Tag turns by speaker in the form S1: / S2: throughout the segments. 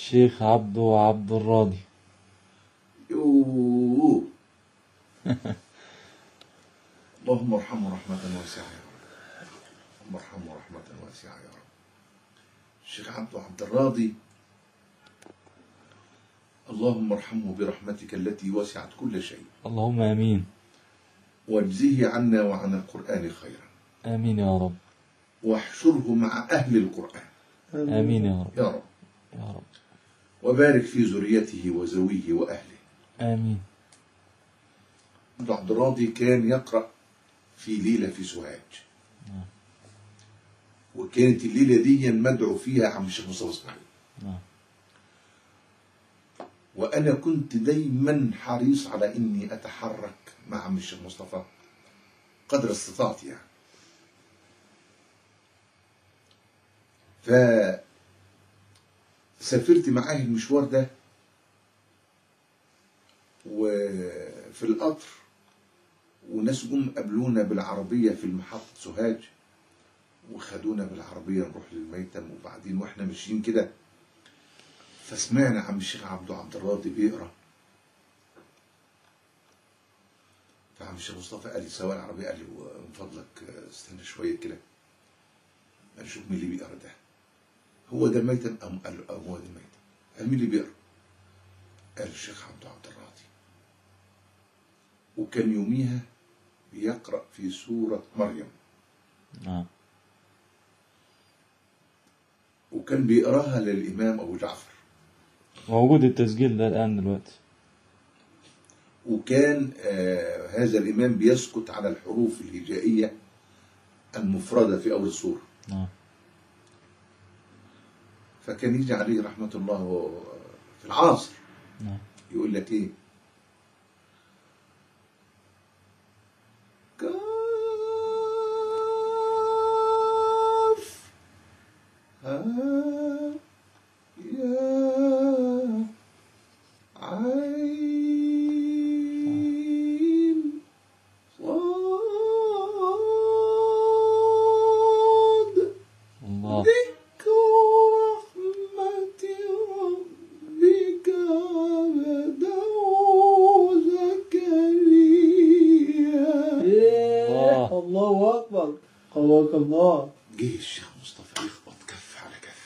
S1: الشيخ عبده عبد الراضي
S2: يوه اللهم ارحمه رحمة واسعة يا رب اللهم ارحمه رحمة واسعة يا رب الشيخ عبده عبد الراضي اللهم ارحمه برحمتك التي وسعت كل شيء
S1: اللهم آمين
S2: واجزه عنا وعن القرآن خيرا
S1: آمين يا رب
S2: واحشره مع أهل القرآن
S1: آمين يا رب
S2: يا رب
S1: يا رب
S2: وبارك في ذريته وزويه وأهله
S1: آمين
S2: عبد عبد الراضي كان يقرأ في ليلة في سوهاج
S1: نعم.
S2: وكانت الليلة دي مدعو فيها عم الشيخ مصطفى اسماعيل
S1: نعم
S2: وأنا كنت دايما حريص على إني أتحرك مع عم الشيخ مصطفى قدر استطاعتي يعني فسافرت معاه المشوار ده وفي القطر وناس جم قابلونا بالعربية في محطة سوهاج وخدونا بالعربية نروح للميتم وبعدين واحنا ماشيين كده فسمعنا عم الشيخ عبده عبد الراضي بيقرا فعم الشيخ مصطفى قال لي سواق العربية قال لي من فضلك استنى شوية كده قال لي شوف مين اللي بيقرا ده هو ده الميتم أم قال له أه هو ده الميتم قال مين اللي بيقرا قال الشيخ عبده عبد الراضي وكان يوميها بيقرأ في سورة مريم
S1: نعم
S2: وكان بيقراها للإمام أبو جعفر
S1: موجود التسجيل ده الآن دلوقتي
S2: وكان آه هذا الإمام بيسكت على الحروف الهجائية المفردة في أول السورة
S1: نعم
S2: فكان يجي عليه رحمة الله في العصر
S1: نعم
S2: يقول لك إيه كاف ها يا عين صاد
S1: الله
S2: ذكر رحمة ربك عبده زكريا
S3: إيه الله أكبر قواك الله
S2: جه الشيخ مصطفى يخبط كف على كف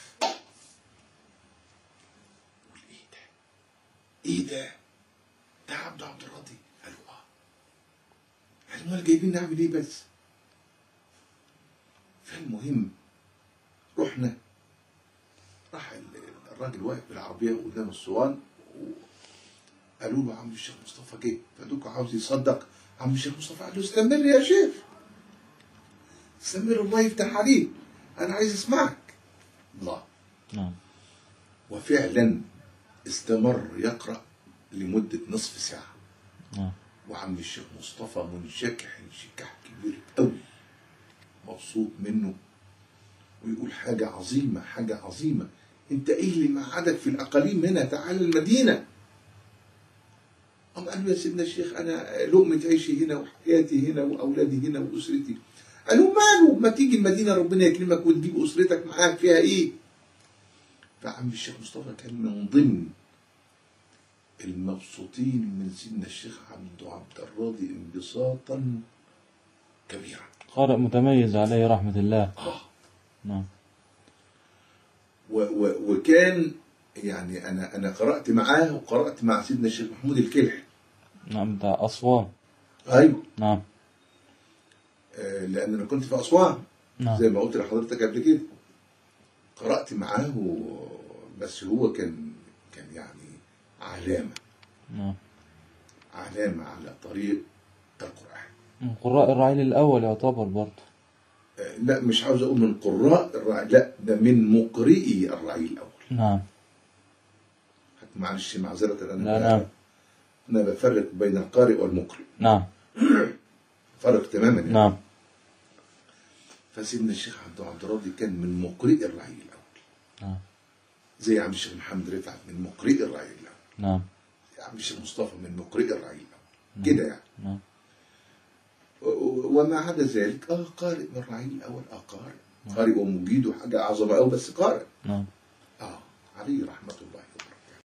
S2: يقول ايه ده؟ ايه ده؟ ده عبد عبد الراضي قالوا اه قالوا امال جايبين نعمل ايه بس؟ فالمهم رحنا راح ال- الراجل واقف بالعربيه قدام الصوان قالوا له عم الشيخ مصطفى جه فدوك عاوز يصدق عم الشيخ مصطفى قال له استمر يا شيخ استمر الله يفتح عليك انا عايز اسمعك الله
S1: نعم
S2: وفعلا استمر يقرا لمده نصف ساعه
S1: نعم
S2: وعم الشيخ مصطفى منشكح انشكاح كبير قوي مبسوط منه ويقول حاجة عظيمة حاجة عظيمة انت ايه اللي مقعدك في الاقاليم هنا تعال المدينة قام قال له يا سيدنا الشيخ انا لقمة عيشي هنا وحياتي هنا واولادي هنا واسرتي قالوا ماله ما تيجي المدينة ربنا يكرمك وتجيب اسرتك معاك فيها ايه فعم الشيخ مصطفى كان من ضمن المبسوطين من سيدنا الشيخ عبد عبد الراضي انبساطا كبيرا
S1: قارئ متميز عليه رحمة الله
S2: آه.
S1: نعم
S2: و و وكان يعني انا انا قرات معاه وقرات مع سيدنا الشيخ محمود الكلحي
S1: نعم بتاع أسوان
S2: ايوه
S1: نعم
S2: آه لان انا كنت في اسوان
S1: نعم
S2: زي ما قلت لحضرتك قبل كده قرات معاه و- بس هو كان كان يعني علامه
S1: نعم
S2: علامه على طريق القران
S1: من قراء الرعيل الأول يعتبر برضه
S2: آه لا مش عاوز اقول من قراء الرعي لا ده من مقرئي الرعي الاول
S1: نعم
S2: معلش معذره انا
S1: لا،
S2: ب-
S1: نعم.
S2: انا بفرق بين القارئ والمقرئ
S1: نعم
S2: فرق تماما يعني.
S1: نعم
S2: فسيدنا الشيخ عبد عبد الراضي كان من مقرئ الرعي الاول
S1: نعم
S2: زي عم الشيخ محمد رفعت من مقرئ الرعي الاول
S1: نعم
S2: زي عم الشيخ مصطفى من مقرئ الرعي الاول كده يعني
S1: نعم
S2: و- و- وما عدا ذلك اه قارئ من الرعي الاول اه قارئ قارئ ومجيد وحاجه اعظم قوي بس قارئ
S1: نعم
S2: اه عليه رحمة الله وبركاته